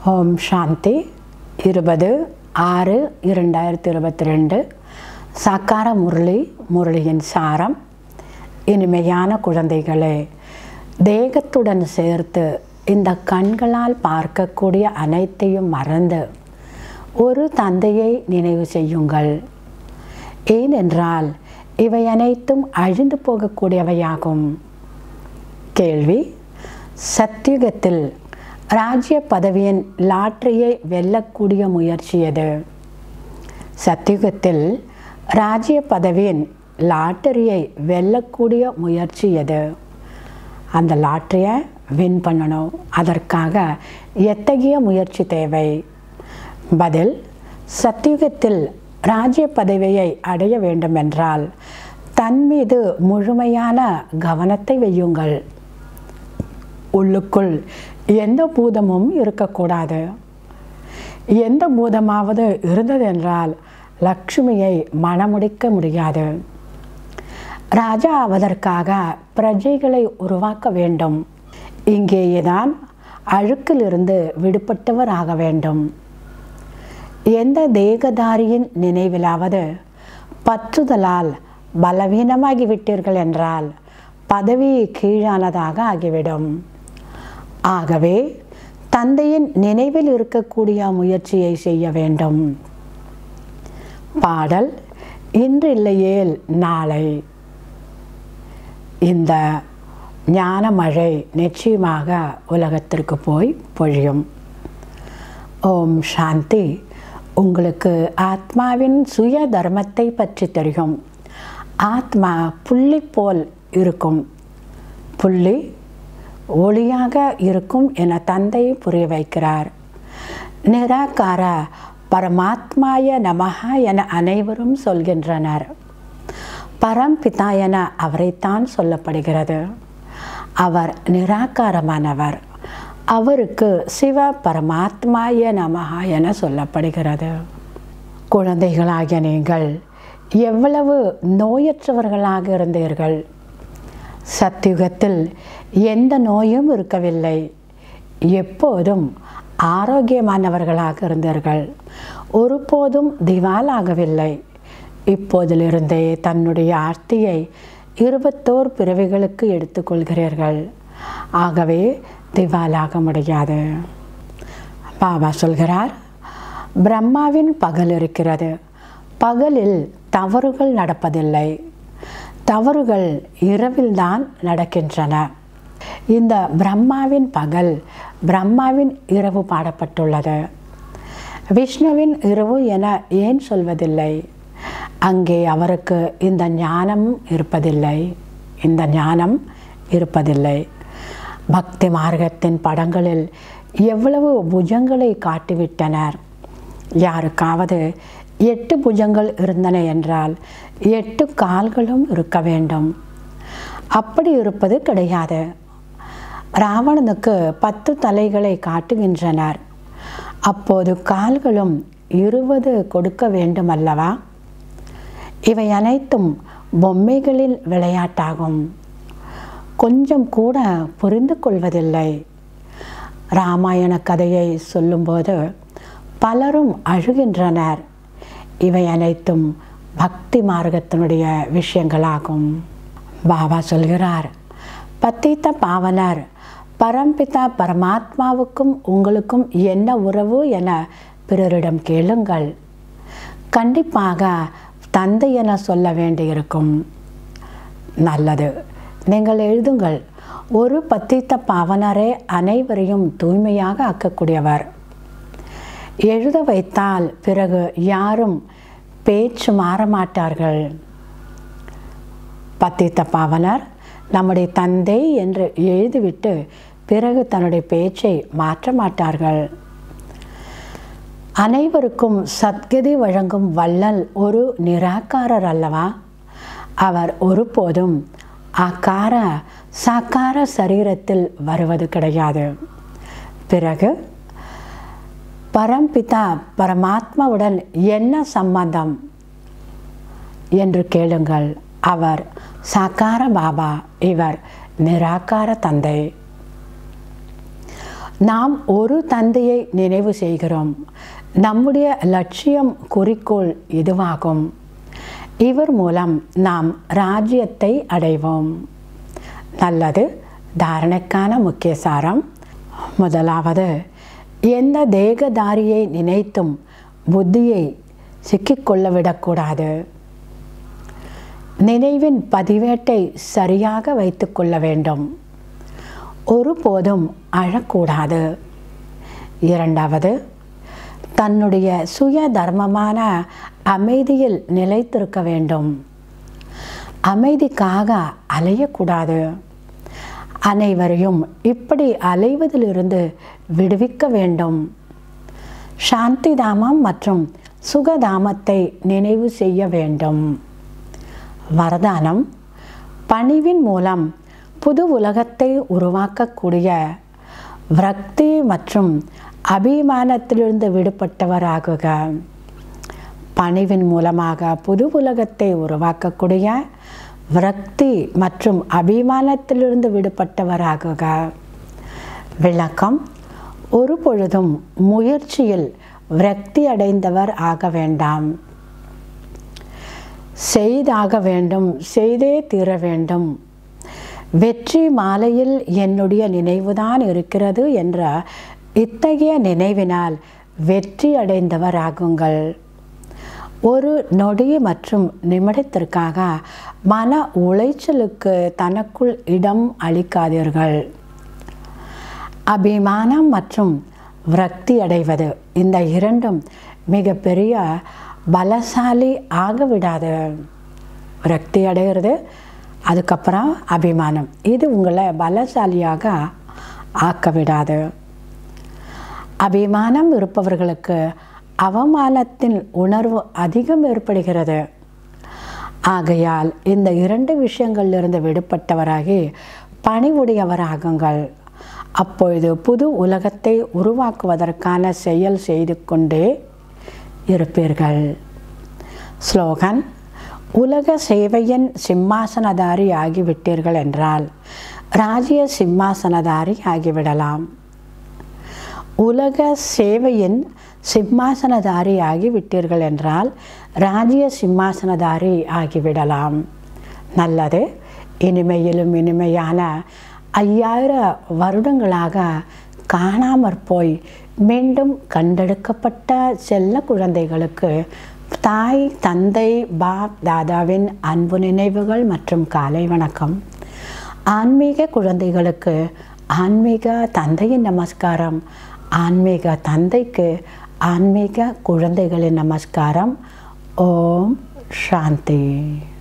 ஓம் சாந்தி இருபது ஆறு இரண்டாயிரத்தி இருபத்தி ரெண்டு சாக்கார முரளி முரளியின் சாரம் இனிமையான குழந்தைகளே தேகத்துடன் சேர்த்து இந்த கண்களால் பார்க்கக்கூடிய அனைத்தையும் மறந்து ஒரு தந்தையை நினைவு செய்யுங்கள் ஏனென்றால் இவை அனைத்தும் அழிந்து போகக்கூடியவையாகும் கேள்வி சத்தியுகத்தில் ராஜ்ய பதவியின் லாட்டரியை வெல்லக்கூடிய முயற்சி எது சத்தியுகத்தில் ராஜ்ய பதவியின் லாட்டரியை வெல்லக்கூடிய முயற்சி எது அந்த லாட்டரியை வின் பண்ணணும் அதற்காக எத்தகைய முயற்சி தேவை பதில் சத்தியுகத்தில் ராஜ்ய பதவியை அடைய வேண்டுமென்றால் தன் மீது முழுமையான கவனத்தை வையுங்கள் உள்ளுக்குள் எந்த பூதமும் இருக்கக்கூடாது எந்த பூதமாவது இருந்ததென்றால் லக்ஷ்மியை மணமுடிக்க முடியாது ராஜா ஆவதற்காக பிரஜைகளை உருவாக்க வேண்டும் இங்கேயேதான் அழுக்கிலிருந்து விடுபட்டவர் ஆக வேண்டும் எந்த தேகதாரியின் நினைவிலாவது பற்றுதலால் பலவீனமாகிவிட்டீர்கள் என்றால் பதவி கீழானதாக ஆகிவிடும் ஆகவே தந்தையின் நினைவில் இருக்கக்கூடிய முயற்சியை செய்ய வேண்டும் பாடல் இன்று இல்லையேல் நாளை இந்த ஞான மழை நிச்சயமாக உலகத்திற்கு போய் பொழியும் ஓம் சாந்தி உங்களுக்கு ஆத்மாவின் சுய தர்மத்தை பற்றி தெரியும் ஆத்மா புள்ளி போல் இருக்கும் புள்ளி ஒளியாக இருக்கும் என தந்தை புரிய வைக்கிறார் நிராகார பரமாத்மாய நமஹா என அனைவரும் சொல்கின்றனர் பரம்பிதா என அவரைத்தான் சொல்லப்படுகிறது அவர் நிராகாரமானவர் அவருக்கு சிவ பரமாத்மாய நமஹா என சொல்லப்படுகிறது குழந்தைகளாகிய நீங்கள் எவ்வளவு நோயற்றவர்களாக இருந்தீர்கள் சத்தியுகத்தில் எந்த நோயும் இருக்கவில்லை எப்போதும் ஆரோக்கியமானவர்களாக இருந்தீர்கள் ஒருபோதும் திவாலாகவில்லை இப்போதிலிருந்தே தன்னுடைய ஆர்த்தியை இருபத்தோர் பிறவிகளுக்கு எடுத்துக்கொள்கிறீர்கள் ஆகவே திவாலாக முடியாது பாபா சொல்கிறார் பிரம்மாவின் பகல் இருக்கிறது பகலில் தவறுகள் நடப்பதில்லை தவறுகள் இரவில்தான் நடக்கின்றன இந்த பிரம்மாவின் பகல் பிரம்மாவின் இரவு பாடப்பட்டுள்ளது விஷ்ணுவின் இரவு என ஏன் சொல்வதில்லை அங்கே அவருக்கு இந்த ஞானம் இருப்பதில்லை இந்த ஞானம் இருப்பதில்லை பக்தி மார்க்கத்தின் படங்களில் எவ்வளவு புஜங்களை காட்டிவிட்டனர் யாருக்காவது எட்டு புஜங்கள் இருந்தன என்றால் எட்டு கால்களும் இருக்க வேண்டும் அப்படி இருப்பது கிடையாது ராவணனுக்கு பத்து தலைகளை காட்டுகின்றனர் அப்போது கால்களும் இருபது கொடுக்க வேண்டும் அல்லவா இவை அனைத்தும் பொம்மைகளின் விளையாட்டாகும் கொஞ்சம் கூட புரிந்து கொள்வதில்லை ராமாயண கதையை சொல்லும்போது பலரும் அழுகின்றனர் இவை அனைத்தும் பக்தி மார்க்கத்தினுடைய விஷயங்களாகும் பாபா சொல்கிறார் பத்தித்த பாவனர் பரம்பிதா பரமாத்மாவுக்கும் உங்களுக்கும் என்ன உறவு என பிறரிடம் கேளுங்கள் கண்டிப்பாக தந்தை என சொல்ல வேண்டியிருக்கும் நல்லது நீங்கள் எழுதுங்கள் ஒரு பத்தித்த பாவனரே அனைவரையும் தூய்மையாக ஆக்கக்கூடியவர் எழுத வைத்தால் பிறகு யாரும் பேச்சு மாற மாட்டார்கள் பத்தித்த பாவனர் நம்முடைய தந்தை என்று எழுதிவிட்டு பிறகு தன்னுடைய பேச்சை மாற்ற மாட்டார்கள் அனைவருக்கும் சத்கதி வழங்கும் வள்ளல் ஒரு நிராகாரர் அல்லவா அவர் ஒருபோதும் ஆக்கார சாக்கார சரீரத்தில் வருவது கிடையாது பிறகு பரம்பிதா பரமாத்மாவுடன் என்ன சம்பந்தம் என்று கேளுங்கள் அவர் சாக்கார பாபா இவர் நிராகார தந்தை நாம் ஒரு தந்தையை நினைவு செய்கிறோம் நம்முடைய லட்சியம் குறிக்கோள் இதுவாகும் இவர் மூலம் நாம் ராஜ்யத்தை அடைவோம் நல்லது தாரணைக்கான முக்கிய சாரம் முதலாவது எந்த தேகதாரியை நினைத்தும் புத்தியை சிக்கிக்கொள்ள விடக்கூடாது நினைவின் பதிவேட்டை சரியாக வைத்துக்கொள்ள வேண்டும் ஒருபோதும் அழக்கூடாது இரண்டாவது தன்னுடைய சுய தர்மமான அமைதியில் நிலைத்திருக்க வேண்டும் அமைதிக்காக அலையக்கூடாது அனைவரையும் இப்படி அலைவதிலிருந்து விடுவிக்க வேண்டும் சாந்தி தாமம் மற்றும் சுகதாமத்தை நினைவு செய்ய வேண்டும் வரதானம் பணிவின் மூலம் புது உலகத்தை உருவாக்கக்கூடிய விரக்தி மற்றும் அபிமானத்திலிருந்து விடுபட்டவராகுக பணிவின் மூலமாக புது உலகத்தை உருவாக்கக்கூடிய விரக்தி மற்றும் அபிமானத்திலிருந்து விடுபட்டவராகுக விளக்கம் ஒரு பொழுதும் முயற்சியில் விரக்தி அடைந்தவர் ஆக வேண்டாம் செய்தாக வேண்டும் செய்தே தீர வேண்டும் வெற்றி மாலையில் என்னுடைய நினைவுதான் இருக்கிறது என்ற இத்தகைய நினைவினால் வெற்றி அடைந்தவர் ஆகுங்கள் ஒரு நொடி மற்றும் நிமிடத்திற்காக மன உளைச்சலுக்கு தனக்குள் இடம் அளிக்காதீர்கள் அபிமானம் மற்றும் விரக்தி அடைவது இந்த இரண்டும் மிகப்பெரிய பலசாலி ஆக விடாது விரக்தி அடைகிறது அதுக்கப்புறம் அபிமானம் இது உங்களை பலசாலியாக ஆக்க விடாது அபிமானம் இருப்பவர்களுக்கு அவமானத்தின் உணர்வு அதிகம் ஏற்படுகிறது ஆகையால் இந்த இரண்டு விஷயங்களிலிருந்து விடுபட்டவராகி பணிவுடையவராகுங்கள் அப்பொழுது புது உலகத்தை உருவாக்குவதற்கான செயல் செய்து கொண்டே இருப்பீர்கள் ஸ்லோகன் உலக சேவையின் சிம்மாசனதாரி ஆகிவிட்டீர்கள் என்றால் ராஜ்ய சிம்மாசனதாரி ஆகிவிடலாம் உலக சேவையின் சிம்மாசனதாரி ஆகிவிட்டீர்கள் என்றால் ராஜ்ய சிம்மாசனதாரி ஆகிவிடலாம் நல்லது இனிமையிலும் இனிமையான ஐயாயிரம் வருடங்களாக காணாமற் போய் மீண்டும் கண்டெடுக்கப்பட்ட செல்ல குழந்தைகளுக்கு தாய் தந்தை பாப் தாதாவின் அன்பு நினைவுகள் மற்றும் காலை வணக்கம் ஆன்மீக குழந்தைகளுக்கு ஆன்மீக தந்தையின் நமஸ்காரம் ஆன்மீக தந்தைக்கு ஆன்மீக குழந்தைகளின் நமஸ்காரம் ஓம் சாந்தி